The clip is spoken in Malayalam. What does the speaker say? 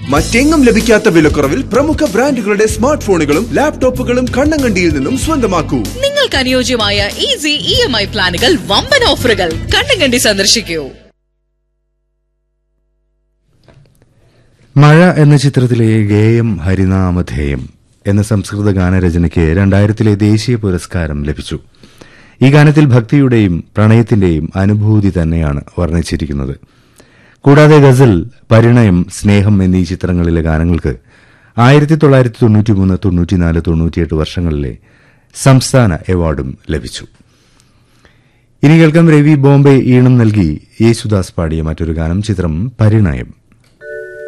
മറ്റെങ്ങും ലഭിക്കാത്ത വിലക്കുറവിൽ പ്രമുഖ ബ്രാൻഡുകളുടെ സ്മാർട്ട് ഫോണുകളും ലാപ്ടോപ്പുകളും കണ്ണങ്കണ്ടിയിൽ നിന്നും സ്വന്തമാക്കൂ നിങ്ങൾക്ക് അനുയോജ്യമായ ഈസി ഇ എം ഐ പ്ലാനുകൾ വമ്പൻ ഓഫറുകൾ കണ്ണുകണ്ടി സന്ദർശിക്കൂ മഴ എന്ന ചിത്രത്തിലെ ഗേയം ഹരിനാമധേയം എന്ന സംസ്കൃത ഗാനരചനയ്ക്ക് രണ്ടായിരത്തിലെ ദേശീയ പുരസ്കാരം ലഭിച്ചു ഈ ഗാനത്തിൽ ഭക്തിയുടെയും പ്രണയത്തിന്റെയും അനുഭൂതി തന്നെയാണ് വർണ്ണിച്ചിരിക്കുന്നത് കൂടാതെ ഗസൽ പരിണയം സ്നേഹം എന്നീ ചിത്രങ്ങളിലെ ഗാനങ്ങൾക്ക് ആയിരത്തി തൊള്ളായിരത്തി തൊണ്ണൂറ്റിമൂന്ന് തൊണ്ണൂറ്റിനാല് തൊണ്ണൂറ്റിയെട്ട് വർഷങ്ങളിലെ സംസ്ഥാന അവാർഡും ലഭിച്ചു ഇനി കേൾക്കാം രവി ബോംബെ ഈണം നൽകി യേശുദാസ് പാടിയ മറ്റൊരു ഗാനം ചിത്രം പരിണയം